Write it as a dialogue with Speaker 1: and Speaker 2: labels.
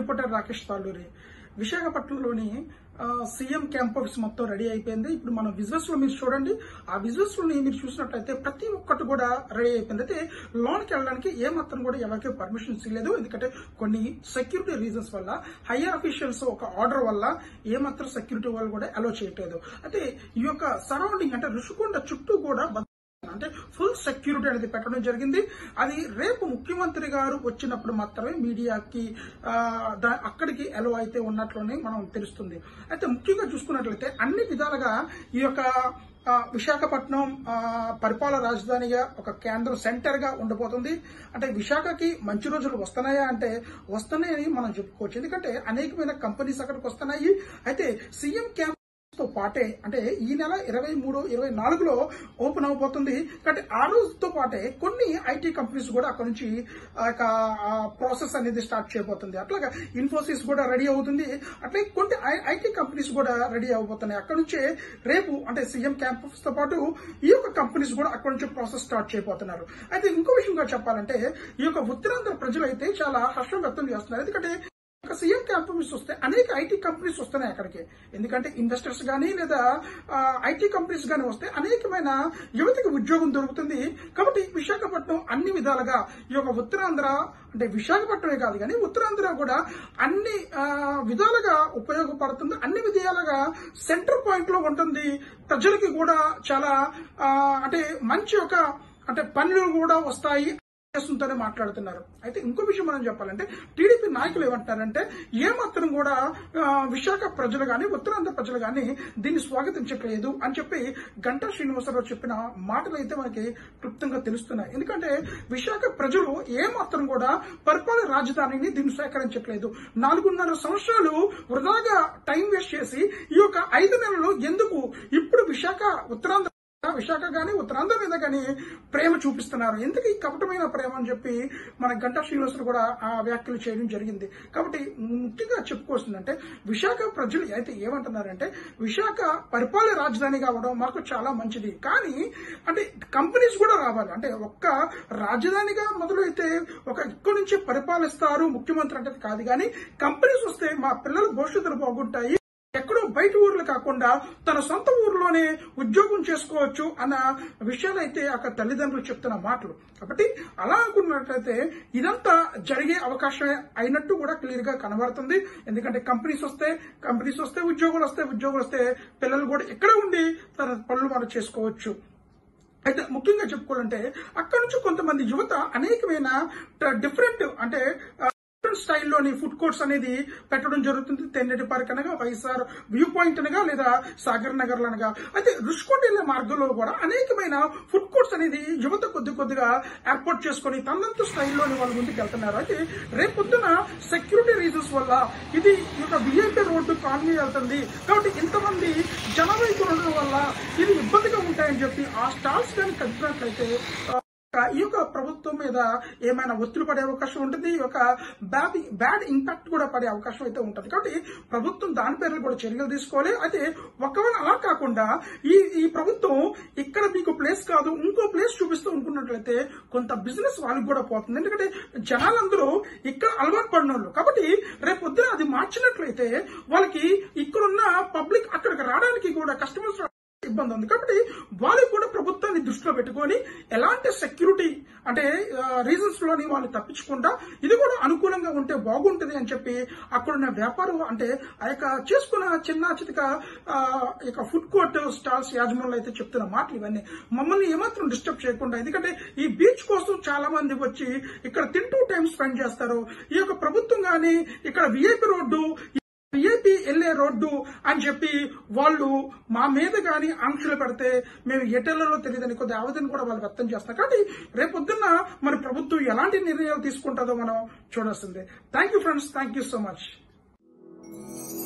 Speaker 1: reporter Rakesh Talluri విశాఖపట్నంలోని ఆ, CM camp office మొత్తం రెడీ అయిపోయింది ఇప్పుడు మనం విజువల్స్ లో మీరు చూడండి ఆ విజువల్స్ లోని మీరు చూసినట్లయితే ప్రతి ఒక్కటి కూడా రెడీ అయిపోయింది అయితే లోన్కి వెళ్ళడానికి ఏ మాత్రం కూడా ఎవరికి పర్మిషన్స్ ఇవ్వలేదు ఎందుకంటే కొన్ని సెక్యూరిటీ రీజన్స్ వల్ల హయ్యర్ అఫీషియల్స్ ఒక ఆర్డర్ వల్ల ఏ మాత్రం సెక్యూరిటీ వాళ్ళు కూడా అలో చేయట్లేదు అయితే ఈ యొక్క సరౌండింగ్ అంటే ఋషికొండ చుట్టూ కూడా భద్రత అంటే ఫుల్ సెక్యూరిటీ అనేది పెట్టడం జరిగింది అది రేపు ముఖ్యమంత్రి గారు వచ్చినప్పుడు మాత్రమే మీడియాకి ఆ, దా- అక్కడికి ఎలో అయితే ఉన్నట్లునే మనం తెలుస్తుంది అయితే ముఖ్యంగా చూసుకున్నట్లయితే అన్ని విధాలుగా ఈ యొక్క ఆ, విశాఖపట్నం ఆ, పరిపాలన రాజధానిగా ఒక కేంద్రం సెంటర్ గా ఉండబోతుంది అంటే విశాఖకి మంచి రోజులు వస్తున్నాయా అంటే వస్తున్నాయని మనం చెప్పుకోవచ్చు ఎందుకంటే అనేకమైన కంపెనీస్ అక్కడికి వస్తున్నాయి అయితే సీఎం క్యాంప్ తో పాటే అంటే ఈ నెల ఇరవై మూడు ఇరవై నాలుగులో ఓపెన్ అవబోతుంది కాబట్టి ఆ రోజుతో పాటే కొన్ని ఐటీ కంపెనీస్ కూడా అక్కడ నుంచి ఆ యొక్క ప్రాసెస్ అనేది స్టార్ట్ చేయబోతుంది అట్లాగా ఇన్ఫోసిస్ కూడా రెడీ అవుతుంది అట్లే కొన్ని ఐటీ కంపెనీస్ కూడా రెడీ అవబోతున్నాయి అక్కడ నుంచే రేపు అంటే సీఎం క్యాంపస్ తో పాటు ఈ యొక్క కంపెనీస్ కూడా అక్కడ నుంచి ప్రాసెస్ స్టార్ట్ చేయబోతున్నారు అయితే ఇంకో విషయంగా చెప్పాలంటే ఈ యొక్క ఉత్తరాంధ్ర ప్రజలు అయితే చాలా హర్షం వ్యక్తం చేస్తున్నారు ఎందుకంటే ఒక సీఎం కంపెనీస్ వస్తే అనేక ఐటీ కంపెనీస్ వస్తున్నాయి అక్కడికి ఎందుకంటే ఇన్వెస్టర్స్ గానీ లేదా ఐటీ కంపెనీస్ గానీ వస్తే అనేకమైన యువతకి ఉద్యోగం దొరుకుతుంది కాబట్టి విశాఖపట్నం అన్ని విధాలుగా ఈ యొక్క ఉత్తరాంధ్ర అంటే విశాఖపట్నమే కాదు కానీ ఉత్తరాంధ్ర కూడా అన్ని ఆ, విధాలుగా ఉపయోగపడుతుంది అన్ని విధాలుగా సెంటర్ పాయింట్ లో ఉంటుంది ప్రజలకి కూడా చాలా ఆ, అంటే మంచి ఒక అంటే పనులు కూడా వస్తాయి చేస్తుంటేనే మాట్లాడుతున్నారు అయితే ఇంకో విషయం మనం చెప్పాలంటే టీడీపీ నాయకులు ఏమంటారంటే ఏమాత్రం కూడా ఆ, విశాఖ ప్రజలు గాని ఉత్తరాంధ్ర ప్రజలు గాని దీన్ని స్వాగతించట్లేదు అని చెప్పి గంటా శ్రీనివాసరావు చెప్పిన మాటలు అయితే మనకి క్లుప్తంగా తెలుస్తున్నాయి ఎందుకంటే విశాఖ ప్రజలు ఏమాత్రం కూడా పరిపాలన రాజధానిని దీన్ని సేకరించట్లేదు నాలుగున్నర సంవత్సరాలు వృధాగా టైం వేస్ట్ చేసి ఈ యొక్క ఐదు నెలలు ఎందుకు ఇప్పుడు విశాఖ ఉత్తరాంధ్ర విశాఖ గాని ఉత్తరాంధ్ర మీద గాని ప్రేమ చూపిస్తున్నారు ఎందుకు ఈ కపటమైన ప్రేమ అని చెప్పి మన గంటా శ్రీనివాసులు కూడా ఆ వ్యాఖ్యలు చేయడం జరిగింది కాబట్టి ముఖ్యంగా చెప్పుకోవాల్సిందంటే విశాఖ ప్రజలు అయితే ఏమంటున్నారంటే విశాఖ పరిపాలన రాజధాని కావడం మాకు చాలా మంచిది కానీ అంటే కంపెనీస్ కూడా రావాలి అంటే ఒక్క రాజధానిగా మొదలైతే ఒక ఇక్కడి నుంచి పరిపాలిస్తారు ముఖ్యమంత్రి అంటే కాదు కానీ కంపెనీస్ వస్తే మా పిల్లల భవిష్యత్తులు బాగుంటాయి ఎక్కడో బయట ఊర్లు కాకుండా తన సొంత ఊర్లోనే ఉద్యోగం చేసుకోవచ్చు అన్న విషయాలైతే అక్కడ తల్లిదండ్రులు చెప్తున్న మాటలు కాబట్టి అలా అనుకున్నట్లయితే ఇదంతా జరిగే అవకాశం అయినట్టు కూడా క్లియర్ గా కనబడుతుంది ఎందుకంటే కంపెనీస్ వస్తే కంపెనీస్ వస్తే ఉద్యోగులు వస్తే ఉద్యోగులు వస్తే పిల్లలు కూడా ఎక్కడ ఉండి తన పనులు మనం చేసుకోవచ్చు అయితే ముఖ్యంగా చెప్పుకోవాలంటే అక్కడ నుంచి కొంతమంది యువత అనేకమైన డిఫరెంట్ అంటే డిఫరెంట్ స్టైల్లోని ఫుడ్ కోర్ట్స్ అనేది పెట్టడం జరుగుతుంది తెన్నటి పార్క్ అనగా వైఎస్ఆర్ వ్యూ పాయింట్ అనగా లేదా సాగర్ నగర్ అనగా అయితే రుషికొండ వెళ్ళే మార్గంలో కూడా అనేకమైన ఫుడ్ కోర్ట్స్ అనేది యువత కొద్ది కొద్దిగా ఏర్పాటు చేసుకొని తనంత స్టైల్లోని వాళ్ళ ముందుకు వెళ్తున్నారు అయితే రేపొద్దున సెక్యూరిటీ రీజన్స్ వల్ల ఇది ఈ యొక్క విఐపీ రోడ్డు కాలనీ వెళ్తుంది కాబట్టి ఇంతమంది జనవైపు ఉండడం వల్ల ఇది ఇబ్బందిగా ఉంటాయని చెప్పి ఆ స్టాల్స్ కానీ కట్టినట్లయితే ఆ, ఈ యొక్క ప్రభుత్వం మీద ఏమైనా ఒత్తిడి పడే అవకాశం ఉంటుంది ఈ యొక్క బ్యాడ్ బ్యాడ్ ఇంపాక్ట్ కూడా పడే అవకాశం అయితే ఉంటుంది కాబట్టి ప్రభుత్వం దాని పేర్లు కూడా చర్యలు తీసుకోవాలి అయితే ఒకవేళ అలా కాకుండా ఈ ఈ ప్రభుత్వం ఇక్కడ మీకు ప్లేస్ కాదు ఇంకో ప్లేస్ చూపిస్తూ అనుకున్నట్లయితే కొంత బిజినెస్ వాళ్ళకి కూడా పోతుంది ఎందుకంటే జనాలందరూ ఇక్కడ అలవాటు పడిన వాళ్ళు కాబట్టి రేపు పొద్దున అది మార్చినట్లయితే వాళ్ళకి ఇక్కడున్న పబ్లిక్ అక్కడికి రావడానికి కూడా కస్టమర్స్ ఇబ్బంది ఉంది కాబట్టి వాళ్ళు కూడా ప్రభుత్వాన్ని దృష్టిలో పెట్టుకొని ఎలాంటి సెక్యూరిటీ అంటే రీజన్స్ లోని వాళ్ళు తప్పించకుండా ఇది కూడా అనుకూలంగా ఉంటే బాగుంటుంది అని చెప్పి అక్కడున్న వ్యాపారం అంటే ఆ యొక్క చేసుకున్న చిన్న చితక ఆ, ఇక ఫుడ్ కోర్ట్ స్టాల్స్ యాజమానులు అయితే చెప్తున్న మాటలు ఇవన్నీ మమ్మల్ని ఏమాత్రం డిస్టర్బ్ చేయకుండా ఎందుకంటే ఈ బీచ్ కోసం చాలా మంది వచ్చి ఇక్కడ తింటూ టైం స్పెండ్ చేస్తారు ఈ యొక్క ప్రభుత్వం గాని ఇక్కడ విఐపి రోడ్డు విఐపి వెళ్లే రోడ్డు అని చెప్పి వాళ్ళు మా మీద గాని ఆంక్షలు పెడితే మేము ఎటెళ్లలో తెలియదని కొద్ది ఆవేదన కూడా వాళ్ళు వ్యక్తం చేస్తారు కాబట్టి రేపొద్దున్న మరి ప్రభుత్వం ఎలాంటి నిర్ణయాలు తీసుకుంటుందో మనం చూడాల్సిందే thank you friends thank you so much